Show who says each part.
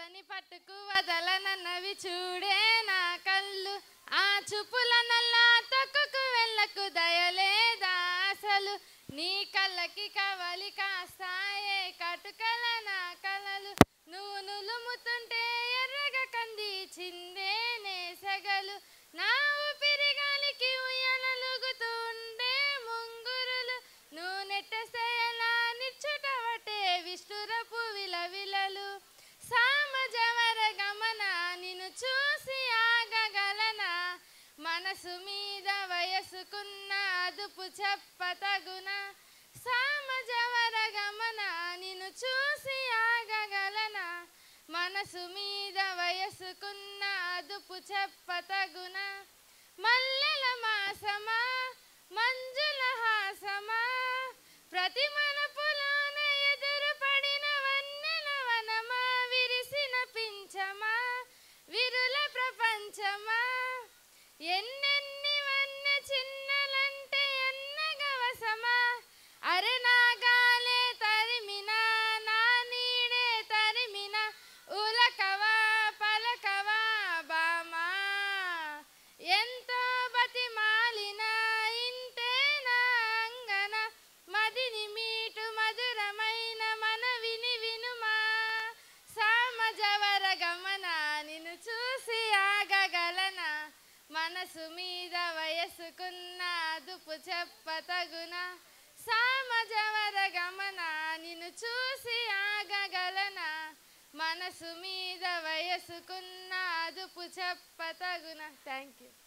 Speaker 1: వలని పట్టుకు వదలనన్నవి చూడే నా కళ్ళు ఆ చూపుల నల్లా తొక్కుకు వెళ్ళకు దయలేదా అసలు నీ కళ్ళకి కవలి కాస్తాయే కటుకల నా కలలు నువ్వు నులుముతుంటే ఎర్రగా కంది చిందేనే సెగలు నా ఊపిరి గాలికి ఉయ్యనలుగుతుండే ముంగురులు నువ్వు నెట్టేస్తే ఎలా నిచ్చుటవటే విష్ణురపు విలవిలలు సామజవర గమన నిన్ను చూసి ఆగగలనా మనసు మీద వయసుకున్న అదుపు చెప్పతగున సామజవర గమన నిన్ను చూసి ఆగగలనా మనసు మీద వయసుకున్న అదుపు చెప్పతగున మల్లెల మాసమా మంజుల హాసమా ప్రతి మనపులోన ఎదురు పడిన వన్నెల వనమా విరిసిన పించమా విరుల ప్రపంచమా ఎన్నెన్ని వన్నె చిన్నలంటే ఎన్నగవసమా అరె నాగాలే తరిమినా నా నీడే తరిమినా ఉలకవా పలకవా బామా ఎంతో బతిమాలిన ఇంతే నా అంగన మదిని మీటు మధురమైన మనవిని వినుమా సామజవర గమన నిన్ను చూసి ఆగగలనా మనసు మీద వయసుకున్న అదుపు చెప్పతగునా సామజవర గమన నిన్ను చూసి ఆగగలనా మనసు మీద వయసుకున్న అదుపు చెప్పతగునా థ్యాంక్ యూ